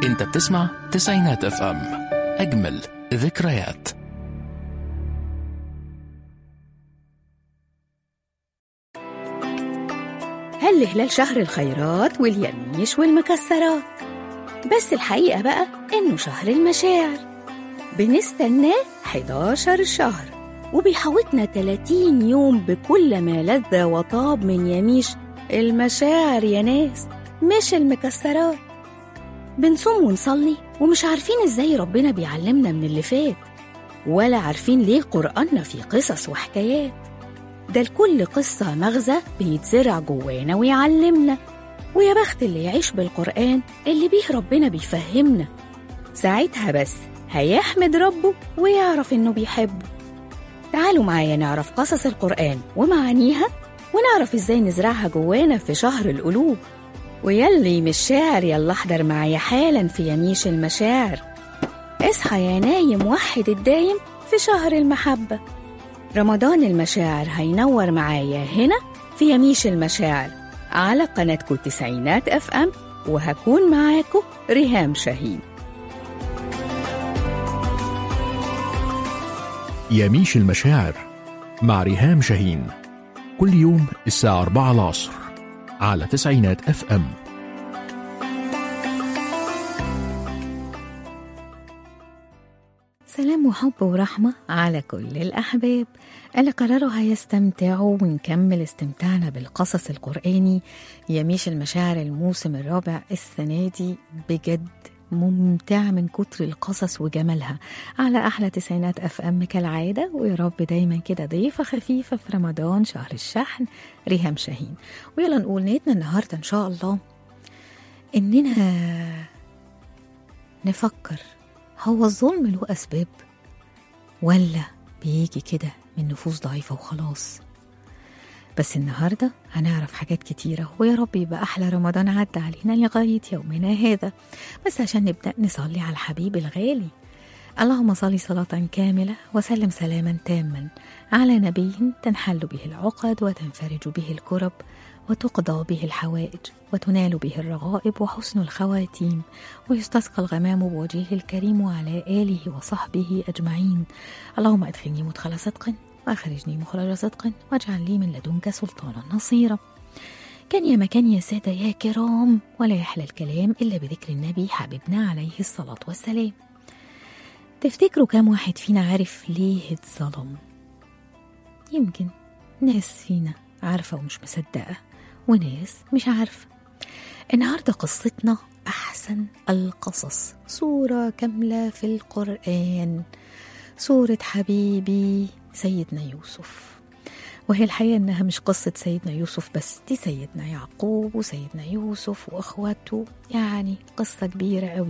انت بتسمع تسعينات اف ام اجمل ذكريات هل هلال شهر الخيرات واليميش والمكسرات بس الحقيقة بقى إنه شهر المشاعر بنستناه 11 شهر وبيحوطنا 30 يوم بكل ما لذ وطاب من يميش المشاعر يا ناس مش المكسرات بنصوم ونصلي ومش عارفين ازاي ربنا بيعلمنا من اللي فات ولا عارفين ليه قرآننا فيه قصص وحكايات ده لكل قصة مغزى بيتزرع جوانا ويعلمنا ويا بخت اللي يعيش بالقرآن اللي بيه ربنا بيفهمنا ساعتها بس هيحمد ربه ويعرف إنه بيحبه تعالوا معايا نعرف قصص القرآن ومعانيها ونعرف إزاي نزرعها جوانا في شهر القلوب ويلي مش شاعر يلا احضر معايا حالا في يميش المشاعر اصحى يا نايم وحد الدايم في شهر المحبة رمضان المشاعر هينور معايا هنا في يميش المشاعر على قناتكم تسعينات اف ام وهكون معاكم ريهام شاهين يميش المشاعر مع ريهام شاهين كل يوم الساعة 4 العصر على تسعينات اف ام سلام وحب ورحمة على كل الأحباب اللي قرروا هيستمتعوا ونكمل استمتاعنا بالقصص القرآني يميش المشاعر الموسم الرابع السنة دي بجد ممتع من كتر القصص وجمالها على أحلى تسعينات أف أم كالعادة ويا رب دايما كده ضيفة خفيفة في رمضان شهر الشحن ريهام شاهين ويلا نقول نيتنا النهاردة إن شاء الله إننا نفكر هو الظلم له أسباب ولا بيجي كده من نفوس ضعيفة وخلاص بس النهاردة هنعرف حاجات كتيرة ويا رب يبقى أحلى رمضان عدى علينا لغاية يومنا هذا بس عشان نبدأ نصلي على الحبيب الغالي اللهم صل صلاة كاملة وسلم سلاما تاما على نبي تنحل به العقد وتنفرج به الكرب وتقضى به الحوائج وتنال به الرغائب وحسن الخواتيم ويستسقى الغمام بوجهه الكريم وعلى آله وصحبه أجمعين اللهم أدخلني مدخل صدق وأخرجني مخرج صدق واجعل لي من لدنك سلطانا نصيرا كان يا مكان يا سادة يا كرام ولا يحلى الكلام إلا بذكر النبي حبيبنا عليه الصلاة والسلام تفتكروا كام واحد فينا عارف ليه اتظلم يمكن ناس فينا عارفة ومش مصدقة وناس مش عارفة النهاردة قصتنا أحسن القصص صورة كاملة في القرآن صورة حبيبي سيدنا يوسف وهي الحقيقة إنها مش قصة سيدنا يوسف بس دي سيدنا يعقوب وسيدنا يوسف وأخواته يعني قصة كبيرة قوي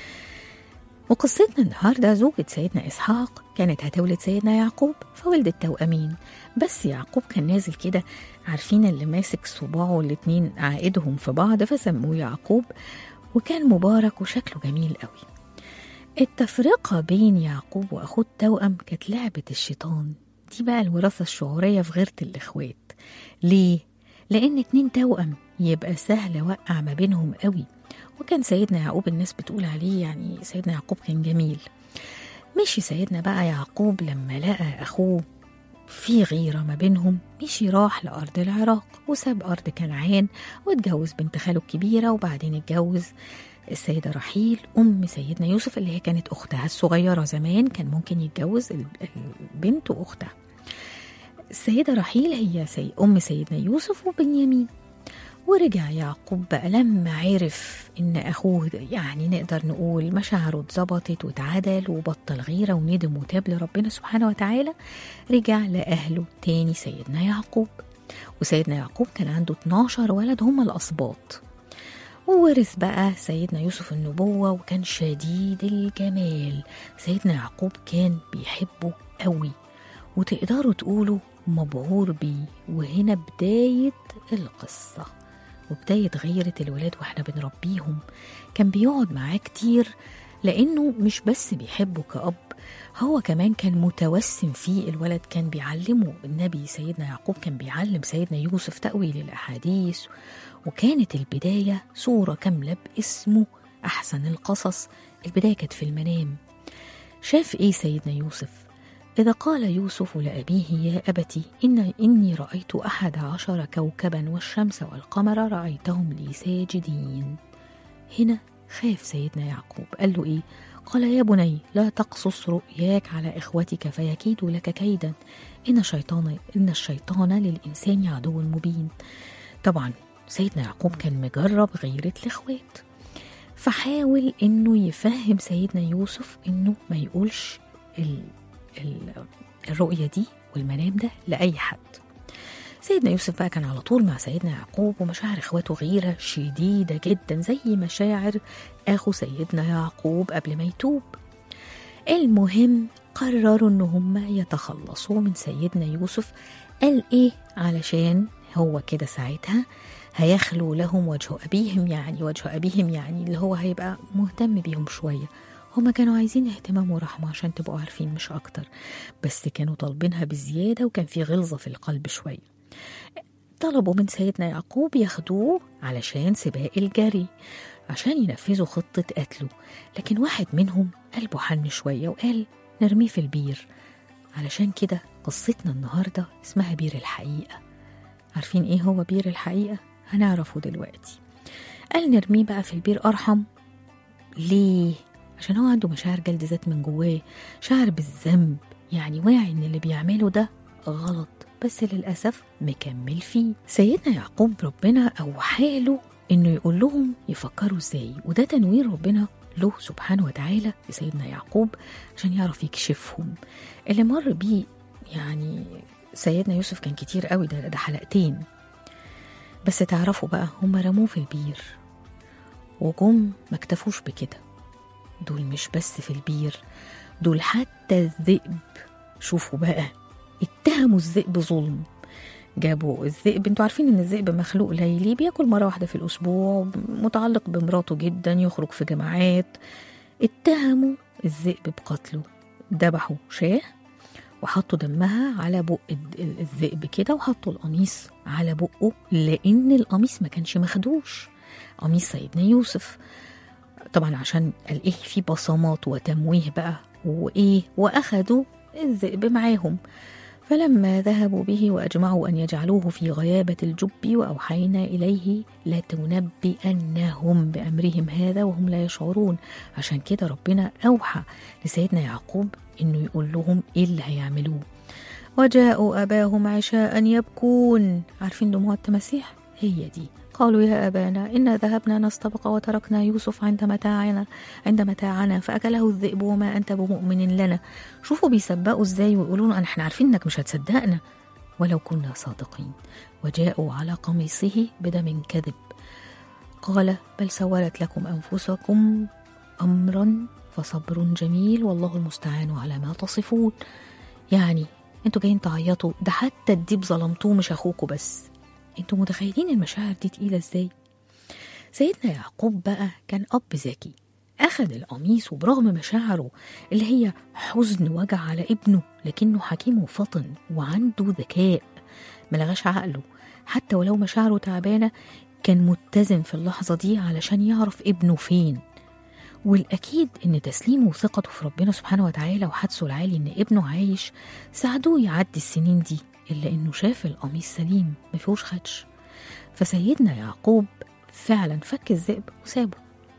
وقصتنا النهاردة زوجة سيدنا إسحاق كانت هتولد سيدنا يعقوب فولدت توأمين بس يعقوب كان نازل كده عارفين اللي ماسك صباعه الاتنين عائدهم في بعض فسموه يعقوب وكان مبارك وشكله جميل قوي التفرقة بين يعقوب وأخوه التوأم كانت لعبة الشيطان دي بقى الوراثة الشعورية في غيرة الإخوات ليه؟ لأن اتنين توأم يبقى سهل أوقع ما بينهم قوي وكان سيدنا يعقوب الناس بتقول عليه يعني سيدنا يعقوب كان جميل مشي سيدنا بقى يعقوب لما لقى أخوه في غيرة ما بينهم مشي راح لأرض العراق وساب أرض كنعان واتجوز بنت خاله الكبيرة وبعدين اتجوز السيدة رحيل أم سيدنا يوسف اللي هي كانت أختها الصغيرة زمان كان ممكن يتجوز البنت وأختها السيدة رحيل هي سي أم سيدنا يوسف وبنيامين ورجع يعقوب بقى لما عرف ان اخوه يعني نقدر نقول مشاعره اتظبطت واتعدل وبطل غيره وندم وتاب لربنا سبحانه وتعالى رجع لاهله تاني سيدنا يعقوب وسيدنا يعقوب كان عنده 12 ولد هم الاسباط وورث بقى سيدنا يوسف النبوة وكان شديد الجمال سيدنا يعقوب كان بيحبه قوي وتقدروا تقولوا مبهور بيه وهنا بداية القصة وبداية غيرة الولاد واحنا بنربيهم كان بيقعد معاه كتير لأنه مش بس بيحبه كأب هو كمان كان متوسم فيه الولد كان بيعلمه النبي سيدنا يعقوب كان بيعلم سيدنا يوسف تأويل الأحاديث وكانت البداية صورة كاملة باسمه أحسن القصص البداية كانت في المنام شاف إيه سيدنا يوسف إذا قال يوسف لأبيه يا أبتي إن إني رأيت أحد عشر كوكبا والشمس والقمر رأيتهم لي ساجدين هنا خاف سيدنا يعقوب قال له إيه قال يا بني لا تقصص رؤياك على إخوتك فيكيدوا لك كيدا إن الشيطان إن الشيطان للإنسان عدو مبين طبعا سيدنا يعقوب كان مجرب غيرة الإخوات فحاول إنه يفهم سيدنا يوسف إنه ما يقولش ال ال الرؤية دي والمنام ده لأي حد سيدنا يوسف بقى كان على طول مع سيدنا يعقوب ومشاعر اخواته غيرة شديدة جدا زي مشاعر اخو سيدنا يعقوب قبل ما يتوب المهم قرروا ان هم يتخلصوا من سيدنا يوسف قال ايه علشان هو كده ساعتها هيخلو لهم وجه ابيهم يعني وجه ابيهم يعني اللي هو هيبقى مهتم بيهم شويه هما كانوا عايزين اهتمام ورحمة عشان تبقوا عارفين مش أكتر بس كانوا طالبينها بزيادة وكان في غلظة في القلب شوية طلبوا من سيدنا يعقوب ياخدوه علشان سباق الجري عشان ينفذوا خطة قتله لكن واحد منهم قلبه حن شوية وقال نرميه في البير علشان كده قصتنا النهاردة اسمها بير الحقيقة عارفين ايه هو بير الحقيقة؟ هنعرفه دلوقتي قال نرميه بقى في البير أرحم ليه؟ عشان هو عنده مشاعر جلد ذات من جواه شعر بالذنب يعني واعي ان اللي بيعمله ده غلط بس للأسف مكمل فيه سيدنا يعقوب ربنا أوحاله إنه يقول لهم يفكروا إزاي وده تنوير ربنا له سبحانه وتعالى لسيدنا يعقوب عشان يعرف يكشفهم اللي مر بيه يعني سيدنا يوسف كان كتير قوي ده, ده حلقتين بس تعرفوا بقى هم رموه في البير وجم ما اكتفوش بكده دول مش بس في البير دول حتى الذئب شوفوا بقى اتهموا الذئب ظلم جابوا الذئب انتوا عارفين ان الذئب مخلوق ليلي بياكل مره واحده في الاسبوع متعلق بمراته جدا يخرج في جماعات اتهموا الذئب بقتله ذبحوا شاه وحطوا دمها على بق الذئب كده وحطوا القميص على بقه لان القميص ما كانش مخدوش قميص سيدنا يوسف طبعا عشان قال ايه في بصمات وتمويه بقى وايه واخدوا الذئب معاهم فلما ذهبوا به واجمعوا ان يجعلوه في غيابه الجب واوحينا اليه لتنبئنهم بامرهم هذا وهم لا يشعرون عشان كده ربنا اوحى لسيدنا يعقوب انه يقول لهم ايه اللي هيعملوه وجاءوا اباهم عشاء يبكون عارفين دموع التماسيح هي دي قالوا يا أبانا إنا ذهبنا نستبق وتركنا يوسف عند متاعنا عند متاعنا فأكله الذئب وما أنت بمؤمن لنا شوفوا بيسبقوا إزاي ويقولوا له إحنا عارفين إنك مش هتصدقنا ولو كنا صادقين وجاءوا على قميصه بدم كذب قال بل سولت لكم أنفسكم أمرا فصبر جميل والله المستعان على ما تصفون يعني انتوا جايين تعيطوا ده حتى الديب ظلمتوه مش اخوكوا بس انتوا متخيلين المشاعر دي تقيلة ازاي؟ سيدنا يعقوب بقى كان أب ذكي أخذ القميص وبرغم مشاعره اللي هي حزن وجع على ابنه لكنه حكيم وفطن وعنده ذكاء ملغاش عقله حتى ولو مشاعره تعبانة كان متزن في اللحظة دي علشان يعرف ابنه فين والأكيد إن تسليمه وثقته في ربنا سبحانه وتعالى وحدسه العالي إن ابنه عايش ساعدوه يعدي السنين دي إلا إنه شاف القميص سليم مفيهوش خدش فسيدنا يعقوب فعلا فك الذئب وسابه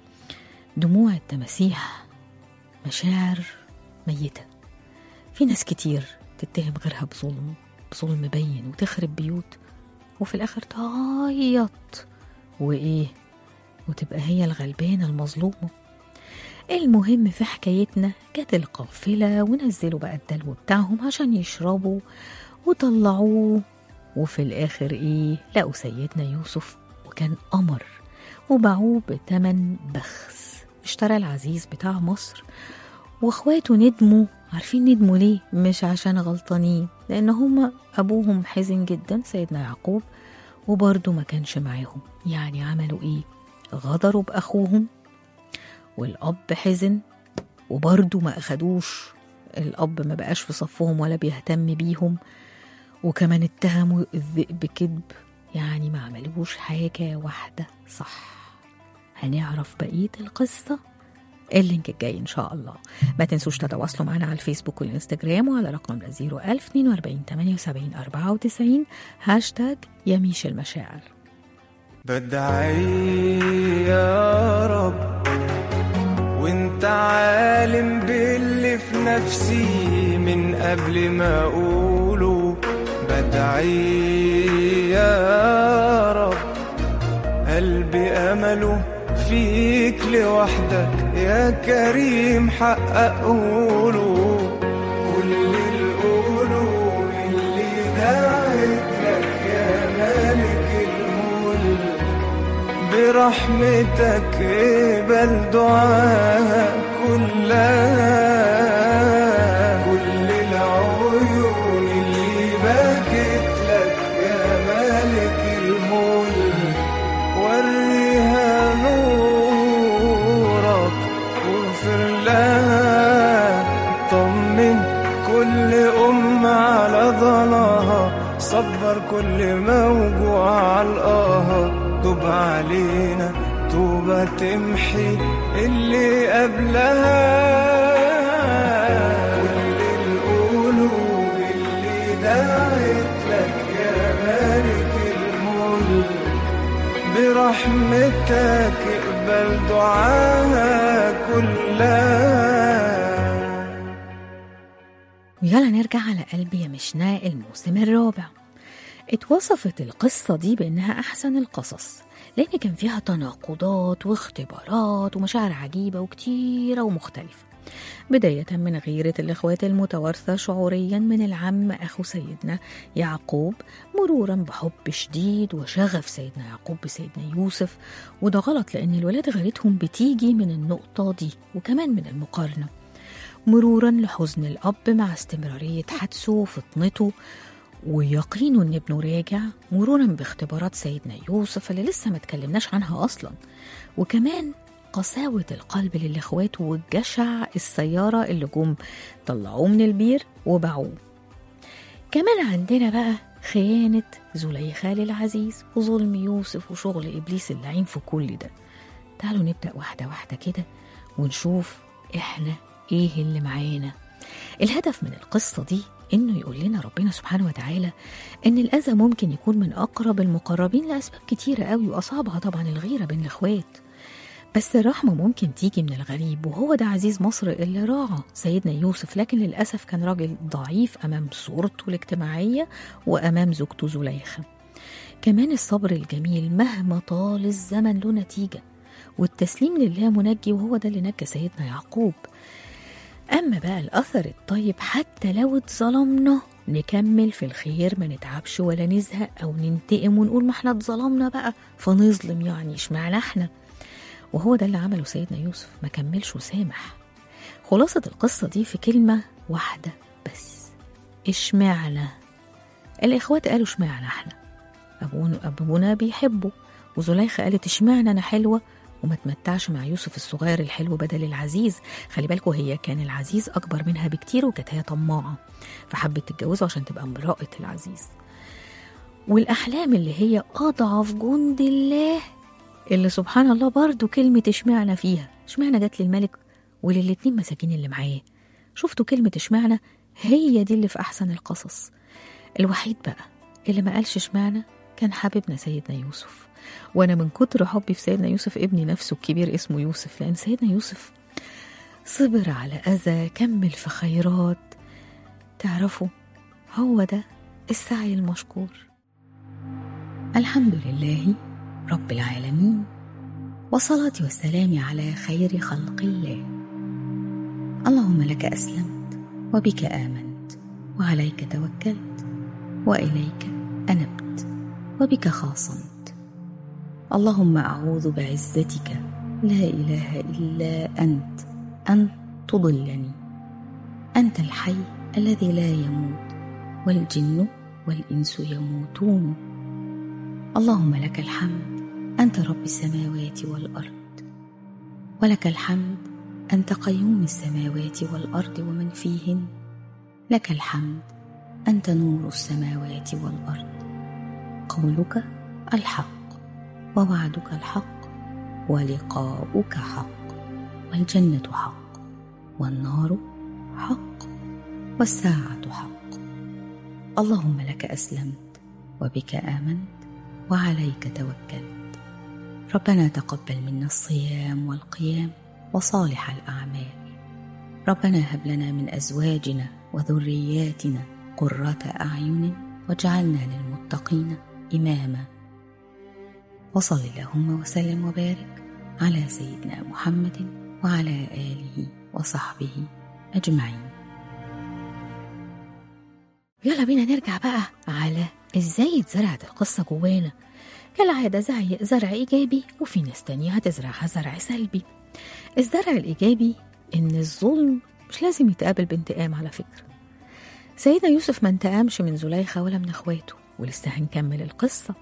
دموع التماسيح مشاعر ميتة في ناس كتير تتهم غيرها بظلم بظلم مبين وتخرب بيوت وفي الآخر تعيط وإيه وتبقى هي الغلبانة المظلومة المهم في حكايتنا جت القافلة ونزلوا بقى الدلو بتاعهم عشان يشربوا وطلعوه وفي الآخر إيه لقوا سيدنا يوسف وكان قمر وباعوه بتمن بخس اشترى العزيز بتاع مصر واخواته ندموا عارفين ندموا ليه مش عشان غلطانين لان هما ابوهم حزن جدا سيدنا يعقوب وبرضه ما كانش معاهم يعني عملوا ايه غدروا باخوهم والاب حزن وبرضه ما اخدوش الاب ما بقاش في صفهم ولا بيهتم بيهم وكمان اتهموا الذئب كذب يعني ما عملوش حاجة واحدة صح هنعرف بقية القصة اللينك الجاي إن شاء الله ما تنسوش تتواصلوا معنا على الفيسبوك والإنستجرام وعلى رقم 01042 78 94 هاشتاج يميش المشاعر بدعي يا رب وانت عالم باللي في نفسي من قبل ما اقوله بدعي يا رب قلبي امله فيك لوحدك يا كريم حققه له كل القلوب اللي دعت لك يا مالك الملك برحمتك اقبل دعاء كلها كل العيون اللي بكت لك يا مالك الملك وريها نورك واغفر لها طمن كل أم على ضناها صبر كل موجوع علقاها توب علينا توبة تمحي اللي قبلها كل القلوب اللي دعت لك يا مالك الملك برحمتك اقبل دعاها كلها ويلا نرجع على قلبي يا مشناء الموسم الرابع اتوصفت القصة دي بإنها أحسن القصص لأن كان فيها تناقضات واختبارات ومشاعر عجيبة وكتيرة ومختلفة بداية من غيرة الإخوات المتوارثة شعوريا من العم أخو سيدنا يعقوب مرورا بحب شديد وشغف سيدنا يعقوب بسيدنا يوسف وده غلط لأن الولاد غيرتهم بتيجي من النقطة دي وكمان من المقارنة مرورا لحزن الأب مع استمرارية حدسه وفطنته ويقينه ان ابنه راجع مرورا باختبارات سيدنا يوسف اللي لسه ما اتكلمناش عنها اصلا وكمان قساوة القلب للاخوات والجشع السيارة اللي جم طلعوه من البير وباعوه كمان عندنا بقى خيانة زليخة للعزيز وظلم يوسف وشغل إبليس اللعين في كل ده تعالوا نبدأ واحدة واحدة كده ونشوف إحنا إيه اللي معانا الهدف من القصة دي إنه يقول لنا ربنا سبحانه وتعالى إن الأذى ممكن يكون من أقرب المقربين لأسباب كتيرة قوي وأصعبها طبعا الغيرة بين الإخوات بس الرحمة ممكن تيجي من الغريب وهو ده عزيز مصر اللي راعى سيدنا يوسف لكن للأسف كان راجل ضعيف أمام صورته الاجتماعية وأمام زوجته زليخة كمان الصبر الجميل مهما طال الزمن له نتيجة والتسليم لله منجي وهو ده اللي نجى سيدنا يعقوب أما بقى الأثر الطيب حتى لو اتظلمنا نكمل في الخير ما نتعبش ولا نزهق أو ننتقم ونقول ما احنا اتظلمنا بقى فنظلم يعني اشمعنى احنا وهو ده اللي عمله سيدنا يوسف ما كملش وسامح خلاصة القصة دي في كلمة واحدة بس اشمعنى الإخوات قالوا اشمعنى احنا أبونا, أبونا بيحبه وزليخة قالت اشمعنى أنا حلوة وما تمتعش مع يوسف الصغير الحلو بدل العزيز خلي بالكوا هي كان العزيز أكبر منها بكتير وكانت هي طماعة فحبت تتجوزه عشان تبقى امرأة العزيز والأحلام اللي هي أضعف جند الله اللي سبحان الله برضو كلمة اشمعنى فيها اشمعنى جت للملك وللاتنين مساكين اللي معاه شفتوا كلمة اشمعنى هي دي اللي في أحسن القصص الوحيد بقى اللي ما قالش اشمعنى كان حبيبنا سيدنا يوسف وانا من كتر حبي في سيدنا يوسف ابني نفسه الكبير اسمه يوسف لان سيدنا يوسف صبر على اذى كمل في خيرات تعرفوا هو ده السعي المشكور الحمد لله رب العالمين والصلاة والسلام على خير خلق الله اللهم لك أسلمت وبك آمنت وعليك توكلت وإليك أنبت وبك خاصمت اللهم أعوذ بعزتك لا إله إلا أنت أن تضلني أنت الحي الذي لا يموت والجن والإنس يموتون اللهم لك الحمد أنت رب السماوات والأرض ولك الحمد أنت قيوم السماوات والأرض ومن فيهن لك الحمد أنت نور السماوات والأرض قولك الحق ووعدك الحق ولقاؤك حق والجنة حق والنار حق والساعة حق اللهم لك أسلمت وبك آمنت وعليك توكلت ربنا تقبل منا الصيام والقيام وصالح الأعمال ربنا هب لنا من أزواجنا وذرياتنا قرة أعين واجعلنا للمتقين إماما وصل اللهم وسلم وبارك على سيدنا محمد وعلى آله وصحبه أجمعين يلا بينا نرجع بقى على ازاي اتزرعت القصة جوانا كالعادة زرع زرع إيجابي وفي ناس تانية هتزرعها زرع سلبي الزرع الإيجابي إن الظلم مش لازم يتقابل بانتقام على فكرة سيدنا يوسف ما انتقامش من زليخة ولا من اخواته ولسه هنكمل القصة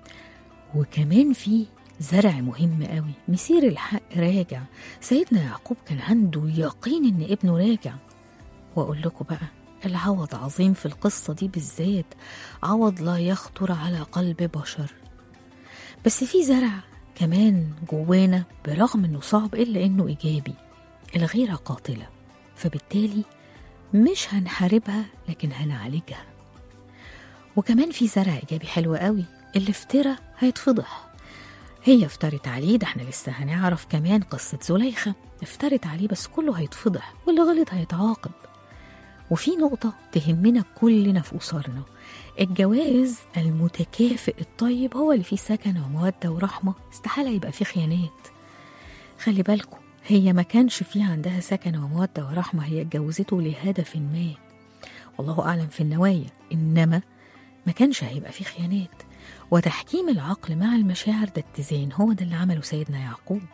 وكمان في زرع مهم قوي مسير الحق راجع سيدنا يعقوب كان عنده يقين ان ابنه راجع واقول لكم بقى العوض عظيم في القصة دي بالذات عوض لا يخطر على قلب بشر بس في زرع كمان جوانا برغم انه صعب الا انه ايجابي الغيرة قاتلة فبالتالي مش هنحاربها لكن هنعالجها وكمان في زرع ايجابي حلو قوي اللي افترى هيتفضح هي افترت عليه ده احنا لسه هنعرف كمان قصة زليخة افترت عليه بس كله هيتفضح واللي غلط هيتعاقب وفي نقطة تهمنا كلنا في أسرنا الجواز المتكافئ الطيب هو اللي فيه سكن ومودة ورحمة استحالة يبقى فيه خيانات خلي بالكم هي ما كانش فيه عندها سكن ومودة ورحمة هي اتجوزته لهدف ما والله أعلم في النوايا إنما ما كانش هيبقى فيه خيانات وتحكيم العقل مع المشاعر ده اتزان هو ده اللي عمله سيدنا يعقوب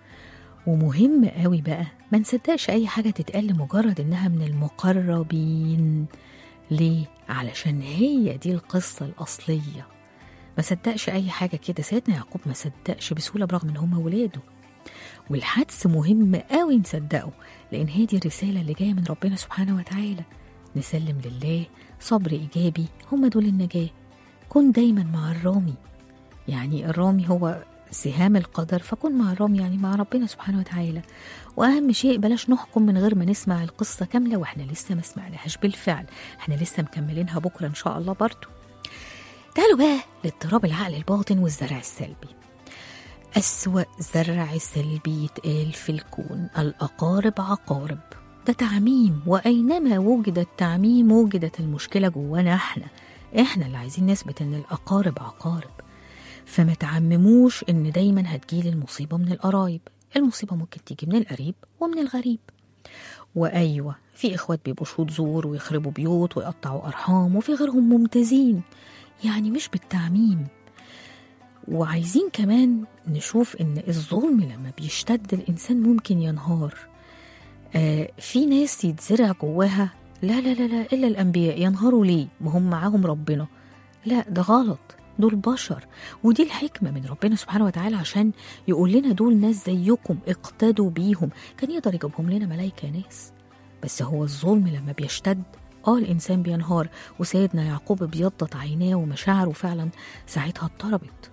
ومهم قوي بقى ما نصدقش اي حاجه تتقال لمجرد انها من المقربين ليه علشان هي دي القصه الاصليه ما صدقش اي حاجه كده سيدنا يعقوب ما صدقش بسهوله برغم ان هم ولاده والحدس مهم قوي نصدقه لان هي دي الرساله اللي جايه من ربنا سبحانه وتعالى نسلم لله صبر ايجابي هم دول النجاه كن دايما مع الرامي يعني الرامي هو سهام القدر فكن مع الرامي يعني مع ربنا سبحانه وتعالى واهم شيء بلاش نحكم من غير ما نسمع القصه كامله واحنا لسه ما سمعناهاش بالفعل احنا لسه مكملينها بكره ان شاء الله برضو تعالوا بقى لاضطراب العقل الباطن والزرع السلبي أسوأ زرع سلبي يتقال في الكون الأقارب عقارب ده تعميم وأينما وجد التعميم وجدت المشكلة جوانا احنا احنا اللي عايزين نثبت ان الأقارب عقارب فما تعمموش ان دايما هتجيلي المصيبة من القرايب المصيبة ممكن تيجي من القريب ومن الغريب وأيوة في إخوات بيبقوا شهود زور ويخربوا بيوت ويقطعوا أرحام وفي غيرهم ممتازين يعني مش بالتعميم وعايزين كمان نشوف ان الظلم لما بيشتد الانسان ممكن ينهار آه في ناس يتزرع جواها لا لا لا لا الا الانبياء ينهاروا ليه ما هم معاهم ربنا لا ده غلط دول بشر ودي الحكمه من ربنا سبحانه وتعالى عشان يقول لنا دول ناس زيكم اقتدوا بيهم كان يقدر يجيبهم لنا ملايكه ناس بس هو الظلم لما بيشتد اه الانسان بينهار وسيدنا يعقوب بيضت عيناه ومشاعره فعلا ساعتها اضطربت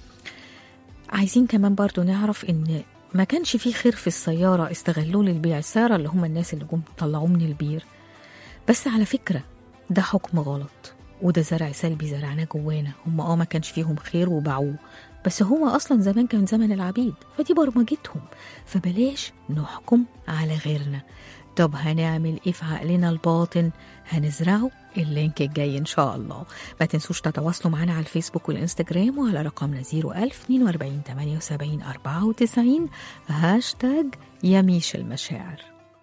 عايزين كمان برضو نعرف ان ما كانش فيه خير في السيارة استغلوه للبيع السيارة اللي هم الناس اللي جم طلعوه من البير بس على فكرة ده حكم غلط وده زرع سلبي زرعناه جوانا هم اه ما كانش فيهم خير وباعوه بس هو اصلا زمان كان زمن العبيد فدي برمجتهم فبلاش نحكم على غيرنا طب هنعمل ايه في عقلنا الباطن هنزرعه اللينك الجاي ان شاء الله ما تنسوش تتواصلوا معنا على الفيسبوك والانستجرام وعلى رقمنا 01000 42 78 94 هاشتاج يميش المشاعر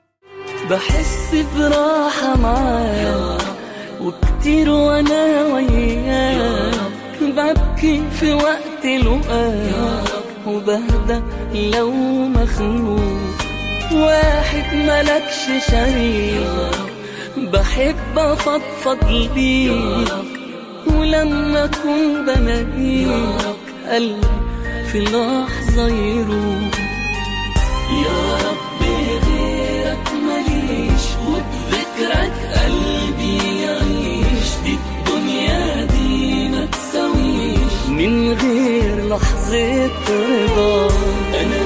بحس براحة معاك وكتير وانا وياك ببكي في وقت لقاك وبهدى لو مخنوق واحد ملكش شريك بحب افضفض ليك ولما اكون بلاقيك قلبي في لحظة يروح يا رب غيرك ماليش وبذكرك قلبي يعيش دي الدنيا دي ما تساويش من غير لحظة رضا أنا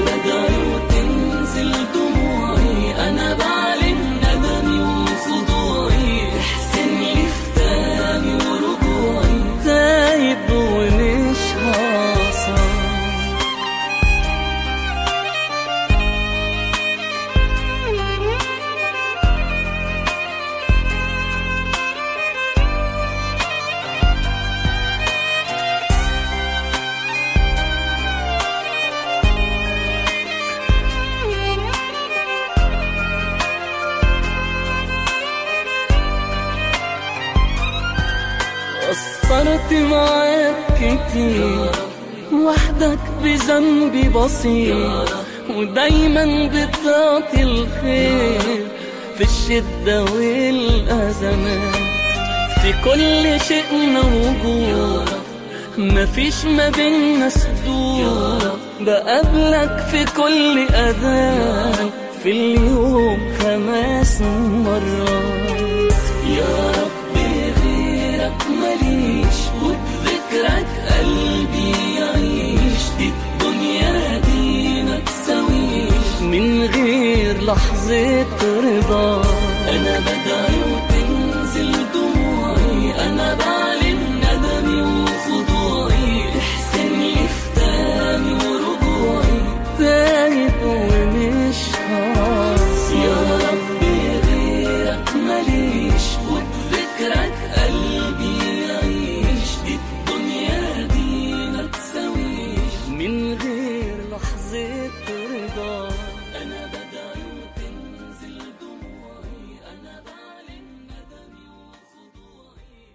قصرت معاك كتير وحدك بذنبي بسيط ودايما بتعطي الخير في الشدة والأزمات في كل شيء موجود مفيش ما بينا سدود بقابلك في كل أذان في اليوم خمس مرات يا رب غيرك ماليش وبذكرك قلبي يعيش دي الدنيا دي ما تساويش من غير لحظة رضا أنا بدعي وتنزل دموعي أنا بعلن ندمي وخضوعي تحسن لي ختامي ورجوعي تايب ومش خلاص يا رب غيرك ماليش وبذكرك قلبي يعيش دي الدنيا دي ما تساويش من غير لحظة رضا أنا بدعي وتنزل دموعي أنا بعلن ندمي وخضوعي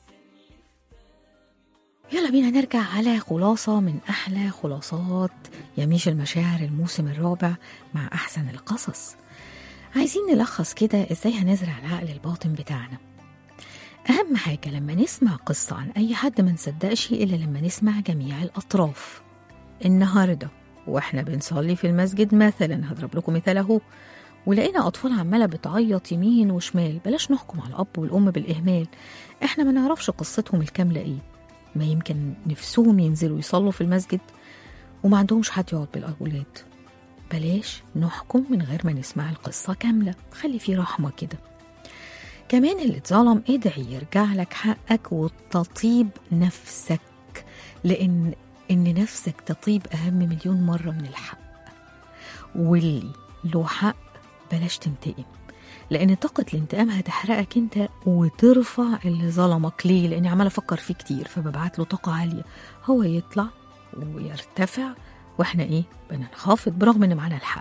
يلا بينا نرجع على خلاصة من أحلى خلاصات يميش المشاعر الموسم الرابع مع أحسن القصص عايزين نلخص كده إزاي هنزرع العقل الباطن بتاعنا أهم حاجة لما نسمع قصة عن أي حد ما نصدقش إلا لما نسمع جميع الأطراف النهاردة وإحنا بنصلي في المسجد مثلا هضرب لكم مثال أهو ولقينا أطفال عمالة بتعيط يمين وشمال بلاش نحكم على الأب والأم بالإهمال إحنا ما نعرفش قصتهم الكاملة إيه ما يمكن نفسهم ينزلوا يصلوا في المسجد وما عندهمش حد يقعد بالأولاد بلاش نحكم من غير ما نسمع القصة كاملة خلي في رحمة كده كمان اللي اتظلم ادعي يرجع لك حقك وتطيب نفسك لأن إن نفسك تطيب أهم مليون مرة من الحق واللي له حق بلاش تنتقم لأن طاقة الانتقام هتحرقك أنت وترفع اللي ظلمك ليه لأني عمالة أفكر فيه كتير فببعت له طاقة عالية هو يطلع ويرتفع وإحنا إيه بننخفض برغم إن معانا الحق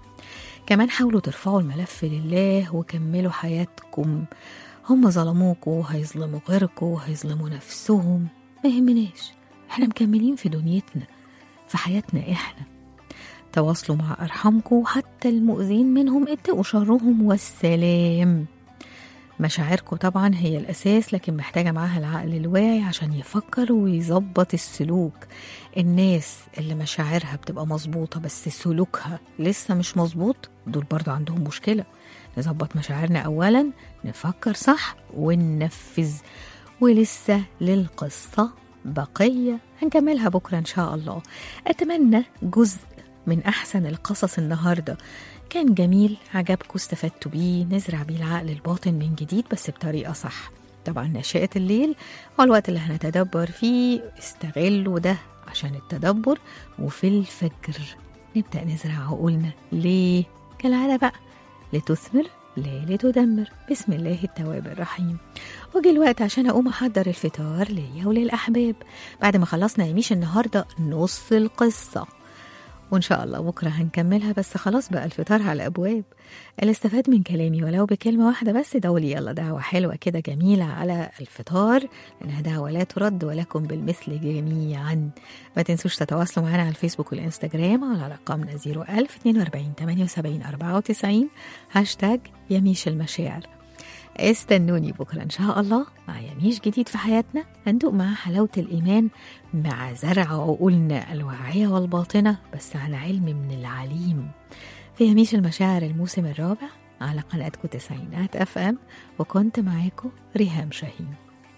كمان حاولوا ترفعوا الملف لله وكملوا حياتكم هم ظلموكوا هيظلموا غيركوا هيظلموا نفسهم ما يهمناش احنا مكملين في دنيتنا في حياتنا احنا تواصلوا مع أرحامكم حتى المؤذين منهم اتقوا شرهم والسلام مشاعركم طبعا هي الأساس لكن محتاجة معاها العقل الواعي عشان يفكر ويظبط السلوك الناس اللي مشاعرها بتبقى مظبوطة بس سلوكها لسه مش مظبوط دول برضو عندهم مشكلة نظبط مشاعرنا أولا نفكر صح وننفذ ولسه للقصة بقية هنكملها بكرة إن شاء الله أتمنى جزء من أحسن القصص النهاردة كان جميل عجبكم استفدتوا بيه نزرع بيه العقل الباطن من جديد بس بطريقة صح طبعا نشأة الليل هو الوقت اللي هنتدبر فيه استغلوا ده عشان التدبر وفي الفجر نبدأ نزرع عقولنا ليه؟ كالعادة بقى لتثمر لا لتدمر بسم الله التواب الرحيم وجي الوقت عشان أقوم أحضر الفطار ليا وللأحباب بعد ما خلصنا يميش النهاردة نص القصة وإن شاء الله بكرة هنكملها بس خلاص بقى الفطار على الأبواب اللي استفاد من كلامي ولو بكلمة واحدة بس دولي يلا دعوة حلوة كده جميلة على الفطار لأنها دعوة لا ترد ولكم بالمثل جميعا ما تنسوش تتواصلوا معنا على الفيسبوك والإنستجرام على رقمنا 01000 42 78 94 هاشتاج يميش المشاعر استنوني بكرة إن شاء الله مع يميش جديد في حياتنا هندوق مع حلاوة الإيمان مع زرع عقولنا الواعية والباطنة بس على علم من العليم في يميش المشاعر الموسم الرابع على قناتكم تسعينات اف ام وكنت معاكم ريهام شاهين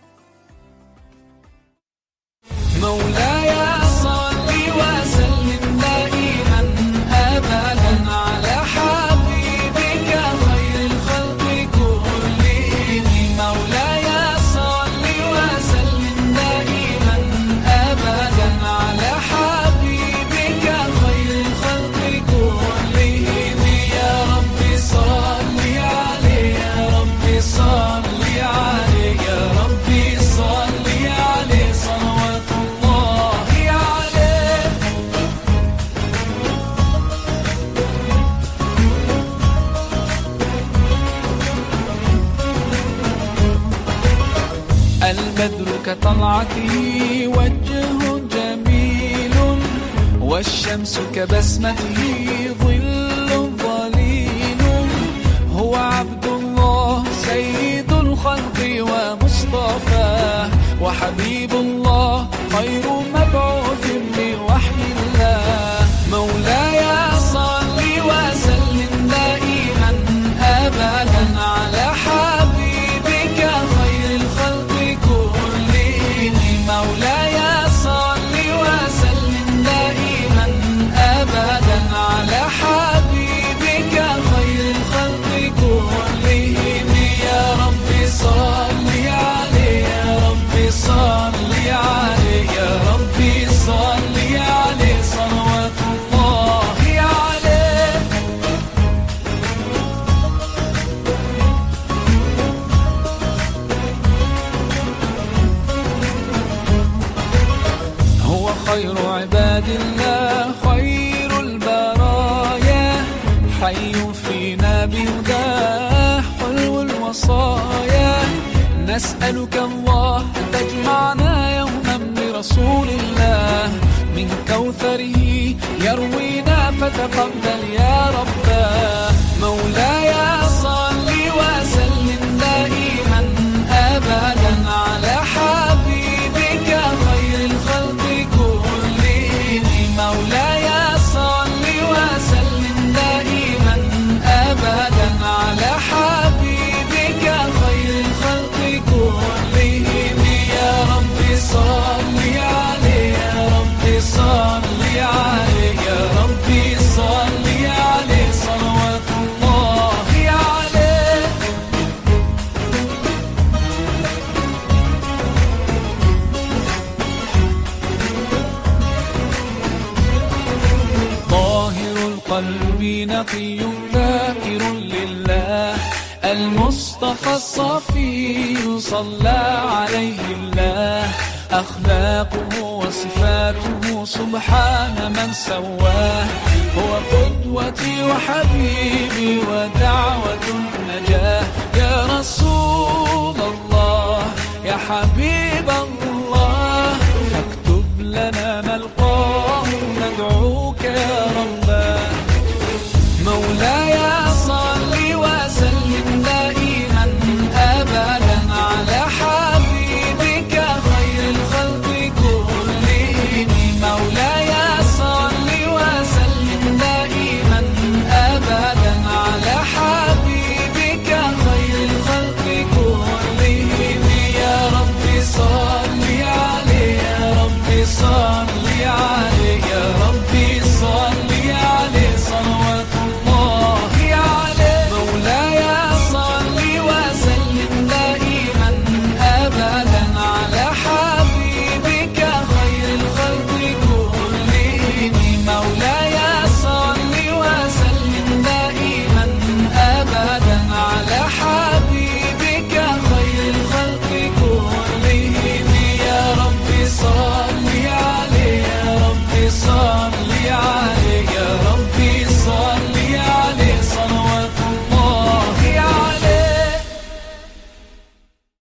مولاي صل وسلم دائما ابدا على حبيبك خير الخلق كلهم مولاي صل وسلم دائما ابدا على حبيبك خير الخلق كلهم يا رب صل عليه يا رب صل عليه يا رب صل عليه صلوات الله طلعته وجه جميل والشمس كبسمته ظل ظليل هو عبد الله سيد الخلق ومصطفاه وحبيب الله خير مبعوث بوحي الله مولاي صل وسلم دائما ابدا على حبيبك خير الخلق كلهم مولاي صل وسلم دائما ابدا على حبيبك خير الخلق كلهم يا رب صل عليه يا رب صل عليه يا رب صل عليه صلوات الله عليه هو خير عباد الله خير البرايا حي فينا بهداه حلو الوصايا نسألك الله أن تجمعنا يوما برسول الله من كوثره يروينا فتقبل يا رباه مولاي صل وسلم دائما أبدا على حبيبك خير الخلق كلهم مولاي صل وسلم دائما أبدا على حبيبك خير الخلق كلهم يا رب صل عليه يا رب صل عليه يا رب صل عليه صلوات الله عليه طاهر القلب نقي ذاكر لله المصطفى الصفي صلى عليه الله أخلاقه وصفاته سبحان من سواه هو قدوتي وحبيبي ودعوة